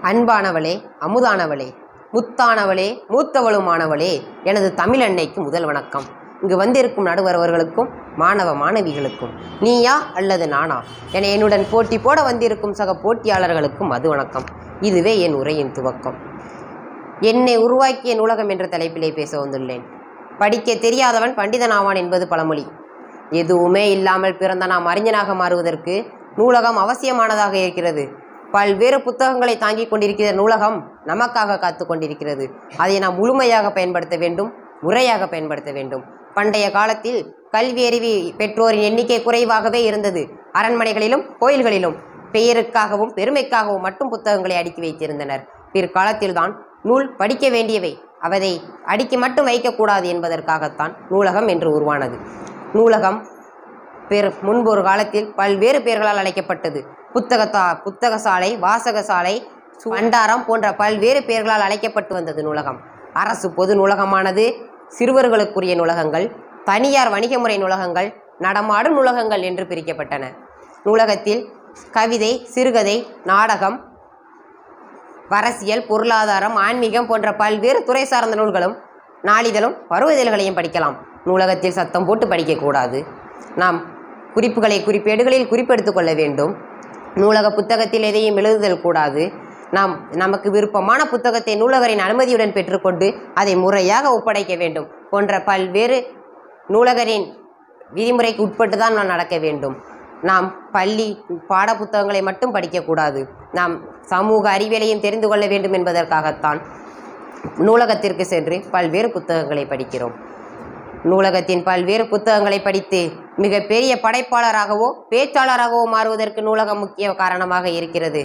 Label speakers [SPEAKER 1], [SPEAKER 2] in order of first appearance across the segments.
[SPEAKER 1] அன்பானவளே அமுதானவளே முத்தானவளே மூத்தவளுமானவளே எனது தமிழ் அன்னைக்கு முதல் வணக்கம் இங்கு வந்திருக்கும் நடுவரவர்களுக்கும் மாணவ மாணவிகளுக்கும் நீயா அல்லது நானா என என்னுடன் போட்டி போட வந்திருக்கும் சக போட்டியாளர்களுக்கும் அது வணக்கம் இதுவே என் உரையின் துவக்கம் என்னை உருவாக்கிய நூலகம் என்ற தலைப்பிலே பேச வந்துள்ளேன் படிக்க தெரியாதவன் பண்டிதனாவான் என்பது பழமொழி எதுவுமே இல்லாமல் பிறந்த நாம் அறிஞனாக மாறுவதற்கு நூலகம் அவசியமானதாக இருக்கிறது பல்வேறு புத்தகங்களை தாங்கிக் கொண்டிருக்கிற நூலகம் நமக்காக காத்து கொண்டிருக்கிறது அதை நாம் முழுமையாக பயன்படுத்த வேண்டும் முறையாக பயன்படுத்த வேண்டும் பண்டைய காலத்தில் கல்வி அறிவி பெற்றோரின் எண்ணிக்கை குறைவாகவே இருந்தது அரண்மனைகளிலும் கோயில்களிலும் பெயருக்காகவும் பெருமைக்காகவும் மட்டும் புத்தகங்களை அடுக்கி வைத்திருந்தனர் பிற்காலத்தில்தான் நூல் படிக்க வேண்டியவை அவதை அடுக்கி மட்டும் வைக்கக்கூடாது என்பதற்காகத்தான் நூலகம் என்று உருவானது நூலகம் பெரு முன்பு ஒரு காலத்தில் பல்வேறு பெயர்களால் அழைக்கப்பட்டது புத்தகத்தா புத்தகசாலை வாசகசாலை சு- பண்டாரம் போன்ற பல்வேறு பெயர்களால் அழைக்கப்பட்டு வந்தது நூலகம் அரசு பொது நூலகமானது சிறுவர்களுக்குரிய நூலகங்கள் தனியார் வணிக முறை நூலகங்கள் நடமாடும் நூலகங்கள் என்று பிரிக்கப்பட்டன நூலகத்தில் கவிதை சிறுகதை நாடகம் அரசியல் பொருளாதாரம் ஆன்மீகம் போன்ற பல்வேறு துறை சார்ந்த நூல்களும் நாளிதழும் பருவதழ்களையும் படிக்கலாம் நூலகத்தில் சத்தம் போட்டு படிக்கக்கூடாது நாம் குறிப்புகளை குறிப்பேடுகளில் குறிப்பெடுத்துக் கொள்ள வேண்டும் நூலக புத்தகத்தில் எதையும் எழுதுதல் கூடாது நாம் நமக்கு விருப்பமான புத்தகத்தை நூலகரின் அனுமதியுடன் பெற்றுக்கொண்டு அதை முறையாக ஒப்படைக்க வேண்டும் போன்ற பல்வேறு நூலகரின் விதிமுறைக்கு உட்பட்டு தான் நாம் நடக்க வேண்டும் நாம் பள்ளி பாட புத்தகங்களை மட்டும் படிக்கக்கூடாது நாம் சமூக அறிவியலையும் தெரிந்து கொள்ள வேண்டும் என்பதற்காகத்தான் நூலகத்திற்கு சென்று பல்வேறு புத்தகங்களை படிக்கிறோம் நூலகத்தின் பல்வேறு புத்தகங்களை படித்து மிகப்பெரிய படைப்பாளராகவோ பேச்சாளராகவோ மாறுவதற்கு நூலகம் முக்கிய காரணமாக இருக்கிறது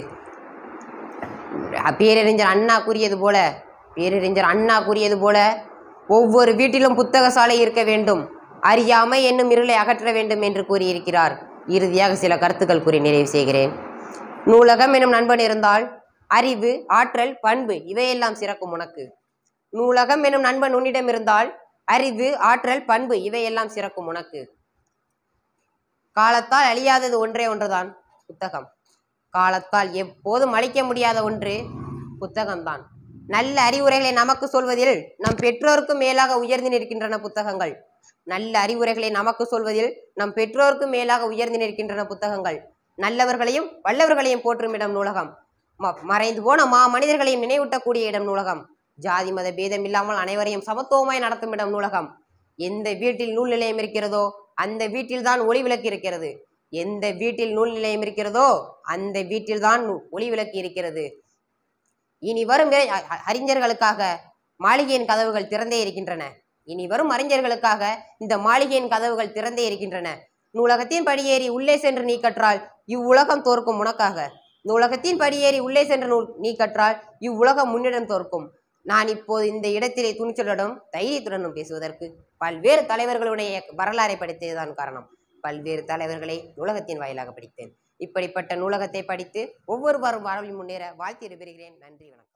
[SPEAKER 1] பேரறிஞர் அண்ணா கூறியது போல பேரறிஞர் அண்ணா கூறியது போல ஒவ்வொரு வீட்டிலும் புத்தக சாலை இருக்க வேண்டும் அறியாமை என்னும் இருளை அகற்ற வேண்டும் என்று கூறியிருக்கிறார் இறுதியாக சில கருத்துக்கள் கூறி நிறைவு செய்கிறேன் நூலகம் எனும் நண்பன் இருந்தால் அறிவு ஆற்றல் பண்பு இவையெல்லாம் சிறக்கும் உனக்கு நூலகம் எனும் நண்பன் உன்னிடம் இருந்தால் அறிவு ஆற்றல் பண்பு இவையெல்லாம் சிறக்கும் உனக்கு காலத்தால் அழியாதது ஒன்றே ஒன்றுதான் புத்தகம் காலத்தால் எப்போதும் அழிக்க முடியாத ஒன்று புத்தகம்தான் நல்ல அறிவுரைகளை நமக்கு சொல்வதில் நம் பெற்றோருக்கு மேலாக உயர்ந்து நிற்கின்றன புத்தகங்கள் நல்ல அறிவுரைகளை நமக்கு சொல்வதில் நம் பெற்றோருக்கு மேலாக உயர்ந்து நிற்கின்றன புத்தகங்கள் நல்லவர்களையும் வல்லவர்களையும் போற்றும் இடம் நூலகம் ம- மறைந்து போன மா மனிதர்களையும் நினைவூட்டக்கூடிய இடம் நூலகம் ஜாதி மத பேதம் இல்லாமல் அனைவரையும் சமத்துவமாய் நடத்தும் இடம் நூலகம் எந்த வீட்டில் நூல் நிலையம் இருக்கிறதோ அந்த வீட்டில்தான் ஒளி விளக்கு இருக்கிறது எந்த வீட்டில் நூல் நிலையம் இருக்கிறதோ அந்த வீட்டில்தான் நூ- ஒளி விளக்கு இருக்கிறது இனி வரும் இறை- அ- அ- அறிஞர்களுக்காக மாளிகையின் கதவுகள் திறந்தே இருக்கின்றன இனி வரும் அறிஞர்களுக்காக இந்த மாளிகையின் கதவுகள் திறந்தே இருக்கின்றன நூலகத்தின் படியேறி உள்ளே சென்று நீ கற்றால் இவ்வுலகம் தோற்கும் உனக்காக நூலகத்தின் படியேறி உள்ளே சென்று நூல் நீ கற்றால் இவ்வுலகம் முன்னிடம் தோற்கும் நான் இப்போது இந்த இடத்திலே துணிச்சலுடனும் தைரியத்துடனும் பேசுவதற்கு பல்வேறு தலைவர்களுடைய வரலாறை படித்ததுதான் காரணம் பல்வேறு தலைவர்களை நூலகத்தின் வாயிலாக படித்தேன் இப்படிப்பட்ட நூலகத்தை படித்து ஒவ்வொரு வாரம் வாழ்வில் முன்னேற வாழ்த்து பெறுகிறேன் நன்றி வணக்கம்